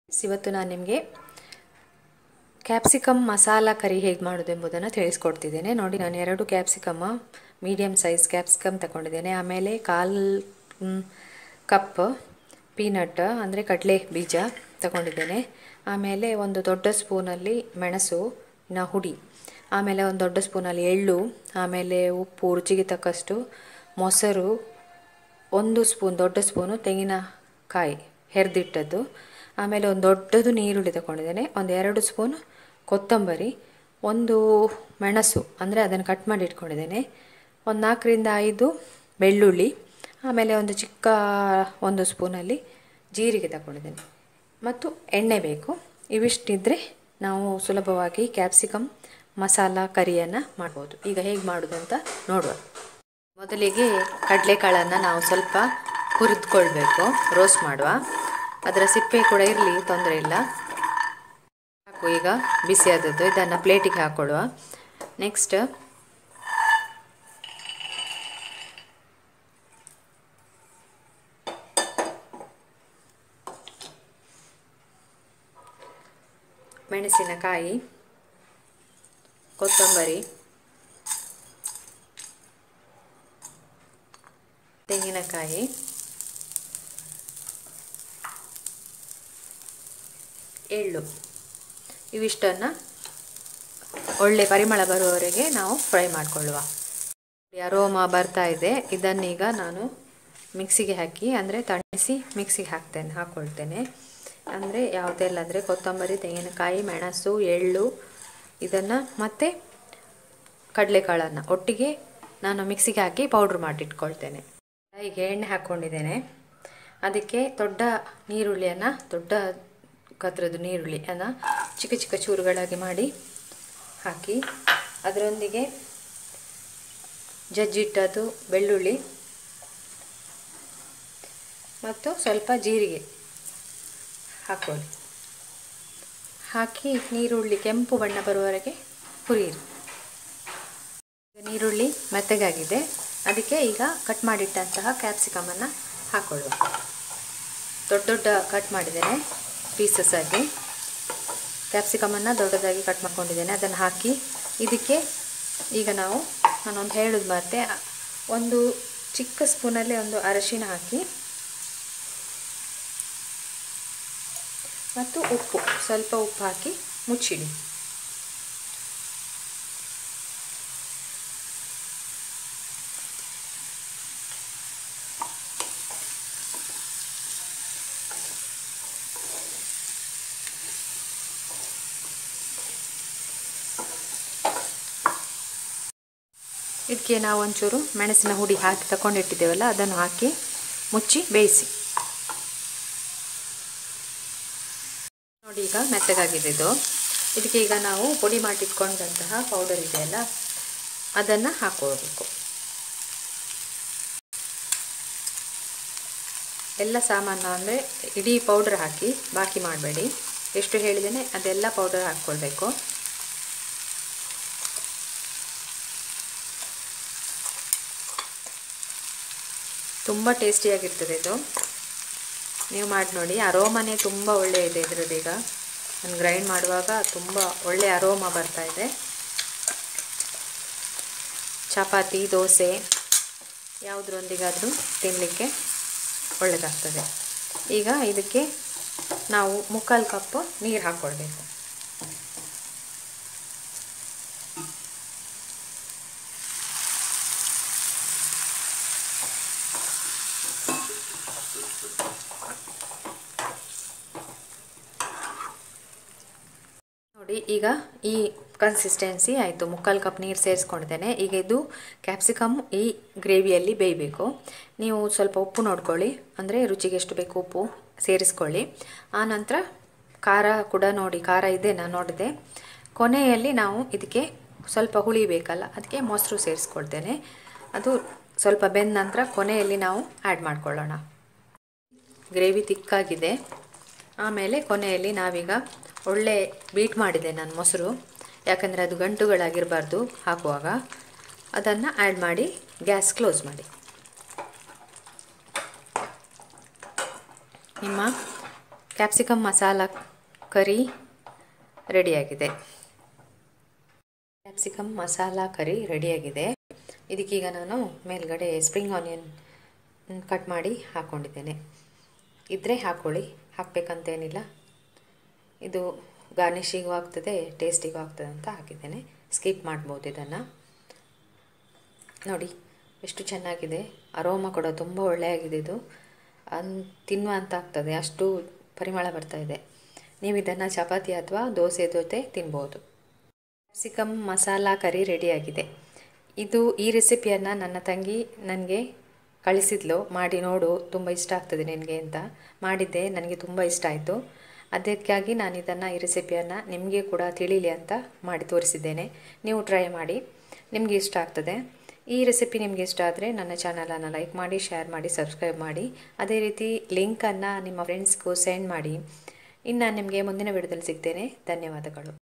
ಇವತ್ತು ನಾನು ನಿಮಗೆ ಕ್ಯಾಪ್ಸಿಕಮ್ ಮಸಾಲ ಕರಿ ಹೇಗೆ ಮಾಡೋದೆಂಬುದನ್ನು ತಿಳಿಸ್ಕೊಡ್ತಿದ್ದೇನೆ ನೋಡಿ ನಾನು ಎರಡು ಕ್ಯಾಪ್ಸಿಕಮ್ಮ ಮೀಡಿಯಮ್ ಸೈಜ್ ಕ್ಯಾಪ್ಸಿಕಮ್ ತಗೊಂಡಿದ್ದೇನೆ ಆಮೇಲೆ ಕಾಲು ಕಪ್ ಪೀನಟ್ ಅಂದರೆ ಕಡಲೆ ಬೀಜ ತಗೊಂಡಿದ್ದೇನೆ ಆಮೇಲೆ ಒಂದು ದೊಡ್ಡ ಸ್ಪೂನಲ್ಲಿ ಮೆಣಸು ನ ಹುಡಿ ಆಮೇಲೆ ಒಂದು ದೊಡ್ಡ ಸ್ಪೂನಲ್ಲಿ ಎಳ್ಳು ಆಮೇಲೆ ಉಪ್ಪು ರುಚಿಗೆ ತಕ್ಕಷ್ಟು ಮೊಸರು ಒಂದು ಸ್ಪೂನ್ ದೊಡ್ಡ ಸ್ಪೂನು ತೆಂಗಿನಕಾಯಿ ಹೆರ್ದಿಟ್ಟದ್ದು ಆಮೇಲೆ ಒಂದು ದೊಡ್ಡದು ನೀರುಳ್ಳಿ ತಗೊಂಡಿದ್ದೇನೆ ಒಂದು ಎರಡು ಸ್ಪೂನ್ ಕೊತ್ತಂಬರಿ ಒಂದು ಮೆಣಸು ಅಂದರೆ ಅದನ್ನು ಕಟ್ ಮಾಡಿ ಇಟ್ಕೊಂಡಿದ್ದೇನೆ ಒಂದು ನಾಲ್ಕರಿಂದ ಐದು ಬೆಳ್ಳುಳ್ಳಿ ಆಮೇಲೆ ಒಂದು ಚಿಕ್ಕ ಒಂದು ಸ್ಪೂನಲ್ಲಿ ಜೀರಿಗೆ ತಗೊಂಡಿದ್ದೇನೆ ಮತ್ತು ಎಣ್ಣೆ ಬೇಕು ಇವಿಷ್ಟಿದ್ದರೆ ನಾವು ಸುಲಭವಾಗಿ ಕ್ಯಾಪ್ಸಿಕಮ್ ಮಸಾಲ ಕರಿಯನ್ನು ಮಾಡ್ಬೋದು ಈಗ ಹೇಗೆ ಮಾಡೋದು ಅಂತ ನೋಡುವ ಮೊದಲಿಗೆ ಕಡಲೆಕಾಳನ್ನು ನಾವು ಸ್ವಲ್ಪ ಹುರಿದುಕೊಳ್ಬೇಕು ರೋಸ್ಟ್ ಮಾಡುವ ಅದರ ಸಿಪ್ಪೆ ಕೂಡ ಇರಲಿ ತೊಂದರೆ ಇಲ್ಲ ಸಾಕು ಈಗ ಬಿಸಿಯಾದದ್ದು ಇದನ್ನು ಪ್ಲೇಟಿಗೆ ಹಾಕ್ಕೊಳ್ಳುವ ನೆಕ್ಸ್ಟ್ ಮೆಣಸಿನಕಾಯಿ ಕೊತ್ತಂಬರಿ ತೆಂಗಿನಕಾಯಿ ಎಳ್ಳು ಇವಿಷ್ಟನ್ನು ಒಳ್ಳೆ ಪರಿಮಳ ಬರುವವರೆಗೆ ನಾವು ಫ್ರೈ ಮಾಡಿಕೊಳ್ಳುವ ಅರೋಮ ಬರ್ತಾ ಇದೆ ಇದನ್ನೀಗ ನಾನು ಮಿಕ್ಸಿಗೆ ಹಾಕಿ ಅಂದರೆ ತಣಿಸಿ ಮಿಕ್ಸಿಗೆ ಹಾಕ್ತೇನೆ ಹಾಕ್ಕೊಳ್ತೇನೆ ಅಂದರೆ ಯಾವುದೆಲ್ಲ ಅಂದರೆ ಕೊತ್ತಂಬರಿ ತೆಂಗಿನಕಾಯಿ ಮೆಣಸು ಎಳ್ಳು ಇದನ್ನು ಮತ್ತು ಕಡಲೆಕಾಳನ್ನು ಒಟ್ಟಿಗೆ ನಾನು ಮಿಕ್ಸಿಗೆ ಹಾಕಿ ಪೌಡ್ರ್ ಮಾಡಿಟ್ಕೊಳ್ತೇನೆ ಈಗ ಎಣ್ಣೆ ಹಾಕ್ಕೊಂಡಿದ್ದೇನೆ ಅದಕ್ಕೆ ದೊಡ್ಡ ನೀರುಳ್ಳಿಯನ್ನು ದೊಡ್ಡ ಕದ್ರದ್ದು ನೀರುಳ್ಳಿ ಅನ್ನು ಚಿಕ್ಕ ಚಿಕ್ಕ ಚೂರುಗಳಾಗಿ ಮಾಡಿ ಹಾಕಿ ಅದರೊಂದಿಗೆ ಜಜ್ಜಿಟ್ಟದ್ದು ಬೆಳ್ಳುಳ್ಳಿ ಮತ್ತು ಸ್ವಲ್ಪ ಜೀರಿಗೆ ಹಾಕೊಳ್ಳಿ ಹಾಕಿ ನೀರುಳ್ಳಿ ಕೆಂಪು ಬಣ್ಣ ಬರುವವರೆಗೆ ಹುರಿಯಿರಿ ನೀರುಳ್ಳಿ ಮೆತ್ತಗಾಗಿದೆ ಅದಕ್ಕೆ ಈಗ ಕಟ್ ಮಾಡಿಟ್ಟಂತಹ ಕ್ಯಾಪ್ಸಿಕಮನ್ನು ಹಾಕೊಳ್ಳುವ ದೊಡ್ಡ ದೊಡ್ಡ ಕಟ್ ಮಾಡಿದ್ದೇನೆ ಪೀಸಸ್ ಆಗಿ ಕ್ಯಾಪ್ಸಿಕಮನ್ನು ದೊಡ್ಡದಾಗಿ ಕಟ್ ಮಾಡ್ಕೊಂಡಿದ್ದೇನೆ ಅದನ್ನು ಹಾಕಿ ಇದಕ್ಕೆ ಈಗ ನಾವು ನಾನೊಂದು ಹೇಳೋದು ಮತ್ತೆ ಒಂದು ಚಿಕ್ಕ ಸ್ಪೂನಲ್ಲಿ ಒಂದು ಅರಶಿನ ಹಾಕಿ ಮತ್ತು ಉಪ್ಪು ಸ್ವಲ್ಪ ಉಪ್ಪು ಹಾಕಿ ಮುಚ್ಚಿಡಿ ಇದಕ್ಕೆ ನಾವು ಒಂಚೂರು ಮೆಣಸಿನ ಹುಡಿ ಹಾಕಿ ತಗೊಂಡಿಟ್ಟಿದ್ದೇವಲ್ಲ ಅದನ್ನು ಹಾಕಿ ಮುಚ್ಚಿ ಬೇಯಿಸಿ ನೋಡಿ ಈಗ ಮೆತ್ತಗಾಗಿದೆ ಇದು ಇದಕ್ಕೆ ಈಗ ನಾವು ಪುಡಿ ಮಾಡಿಟ್ಕೊಂಡಂತಹ ಪೌಡರ್ ಇದೆಯಲ್ಲ ಅದನ್ನು ಹಾಕೋಬೇಕು ಎಲ್ಲ ಸಾಮಾನು ಅಂದರೆ ಇಡೀ ಪೌಡರ್ ಹಾಕಿ ಬಾಕಿ ಮಾಡಬೇಡಿ ಎಷ್ಟು ಹೇಳಿದ್ದೇನೆ ಅದೆಲ್ಲ ಪೌಡರ್ ಹಾಕ್ಕೊಳ್ಬೇಕು ತುಂಬ ಟೇಸ್ಟಿಯಾಗಿರ್ತದೆ ಇದು ನೀವು ಮಾಡಿ ನೋಡಿ ಅರೋಮನೆ ತುಂಬ ಒಳ್ಳೆಯ ಇದೆ ಇದರದ್ದು ಈಗ ನಾನು ಗ್ರೈಂಡ್ ಮಾಡುವಾಗ ತುಂಬ ಒಳ್ಳೆಯ ಅರೋಮ ಬರ್ತಾ ಇದೆ ಚಪಾತಿ ದೋಸೆ ಯಾವುದರೊಂದಿಗಾದರೂ ತಿನ್ನಲಿಕ್ಕೆ ಒಳ್ಳೆಯದಾಗ್ತದೆ ಈಗ ಇದಕ್ಕೆ ನಾವು ಮುಕ್ಕಾಲು ಕಪ್ಪು ನೀರು ಹಾಕ್ಕೊಳ್ಬೇಕು ನೋಡಿ ಈಗ ಈ ಕನ್ಸಿಸ್ಟೆನ್ಸಿ ಆಯಿತು ಮುಕ್ಕಾಲು ಕಪ್ ನೀರು ಸೇರಿಸ್ಕೊಂಡಿದ್ದೇನೆ ಈಗ ಇದು ಕ್ಯಾಪ್ಸಿಕಮ್ ಈ ಗ್ರೇವಿಯಲ್ಲಿ ಬೇಯಬೇಕು ನೀವು ಸ್ವಲ್ಪ ಉಪ್ಪು ನೋಡ್ಕೊಳ್ಳಿ ಅಂದರೆ ರುಚಿಗೆ ಎಷ್ಟು ಬೇಕು ಉಪ್ಪು ಸೇರಿಸ್ಕೊಳ್ಳಿ ಆನಂತರ ಖಾರ ಕೂಡ ನೋಡಿ ಖಾರ ಇದೆ ನಾನು ನೋಡಿದೆ ಕೊನೆಯಲ್ಲಿ ನಾವು ಇದಕ್ಕೆ ಸ್ವಲ್ಪ ಹುಳಿ ಬೇಕಲ್ಲ ಅದಕ್ಕೆ ಮೊಸರು ಸೇರಿಸ್ಕೊಳ್ತೇನೆ ಅದು ಸ್ವಲ್ಪ ಬೆಂದ ನಂತರ ಕೊನೆಯಲ್ಲಿ ನಾವು ಆ್ಯಡ್ ಮಾಡ್ಕೊಳ್ಳೋಣ ಗ್ರೇವಿ ತಿಕ್ಕಾಗಿದೆ ಆಮೇಲೆ ಕೊನೆಯಲ್ಲಿ ನಾವೀಗ ಒಳ್ಳೆ ಬೀಟ್ ಮಾಡಿದೆ ನಾನು ಮೊಸರು ಯಾಕಂದರೆ ಅದು ಗಂಟುಗಳಾಗಿರಬಾರ್ದು ಹಾಕುವಾಗ ಅದನ್ನು ಆ್ಯಡ್ ಮಾಡಿ ಗ್ಯಾಸ್ ಕ್ಲೋಸ್ ಮಾಡಿ ನಿಮ್ಮ ಕ್ಯಾಪ್ಸಿಕಮ್ ಮಸಾಲ ಕರಿ ರೆಡಿಯಾಗಿದೆ ಕ್ಯಾಪ್ಸಿಕಮ್ ಮಸಾಲ ಕರಿ ರೆಡಿಯಾಗಿದೆ ಇದಕ್ಕೀಗ ನಾನು ಮೇಲ್ಗಡೆ ಸ್ಪ್ರಿಂಗ್ ಆನಿಯನ್ ಕಟ್ ಮಾಡಿ ಹಾಕ್ಕೊಂಡಿದ್ದೇನೆ ಇದ್ದರೆ ಹಾಕ್ಕೊಳ್ಳಿ ಹಾಕಬೇಕಂತೇನಿಲ್ಲ ಇದು ಗಾರ್ನಿಷಿಗೂ ಆಗ್ತದೆ ಟೇಸ್ಟಿಗೂ ಆಗ್ತದೆ ಅಂತ ಹಾಕಿದ್ದೇನೆ ಸ್ಕಿಪ್ ಮಾಡ್ಬೋದು ಇದನ್ನು ನೋಡಿ ಎಷ್ಟು ಚೆನ್ನಾಗಿದೆ ಅರೋಮ ಕೂಡ ತುಂಬ ಒಳ್ಳೆಯಾಗಿದೆ ಇದು ಅನ್ ತಿನ್ನುವ ಅಂತ ಆಗ್ತದೆ ಅಷ್ಟು ಪರಿಮಳ ಬರ್ತಾ ಇದೆ ನೀವು ಇದನ್ನು ಚಪಾತಿ ಅಥವಾ ದೋಸೆ ಜೊತೆ ತಿನ್ಬೋದು ಕ್ಯಾಪ್ಸಿಕಮ್ ಮಸಾಲ ಕರಿ ರೆಡಿಯಾಗಿದೆ ಇದು ಈ ರೆಸಿಪಿಯನ್ನು ನನ್ನ ತಂಗಿ ನನಗೆ ಕಳಿಸಿದ್ಲು ಮಾಡಿ ನೋಡು ತುಂಬ ಇಷ್ಟ ಆಗ್ತದೆ ನಿನಗೆ ಅಂತ ಮಾಡಿದ್ದೆ ನನಗೆ ತುಂಬ ಇಷ್ಟ ಆಯಿತು ಅದಕ್ಕಾಗಿ ನಾನು ಇದನ್ನು ಈ ರೆಸಿಪಿಯನ್ನು ನಿಮಗೆ ಕೂಡ ತಿಳಿಲಿ ಅಂತ ಮಾಡಿ ತೋರಿಸಿದ್ದೇನೆ ನೀವು ಟ್ರೈ ಮಾಡಿ ನಿಮಗೆ ಇಷ್ಟ ಆಗ್ತದೆ ಈ ರೆಸಿಪಿ ನಿಮಗೆ ಇಷ್ಟ ಆದರೆ ನನ್ನ ಚಾನಲನ್ನು ಲೈಕ್ ಮಾಡಿ ಶೇರ್ ಮಾಡಿ ಸಬ್ಸ್ಕ್ರೈಬ್ ಮಾಡಿ ಅದೇ ರೀತಿ ಲಿಂಕನ್ನು ನಿಮ್ಮ ಫ್ರೆಂಡ್ಸ್ಗೂ ಸೆಂಡ್ ಮಾಡಿ ಇನ್ನು ನಿಮಗೆ ಮುಂದಿನ ವಿಡಿಯೋದಲ್ಲಿ ಸಿಗ್ತೇನೆ ಧನ್ಯವಾದಗಳು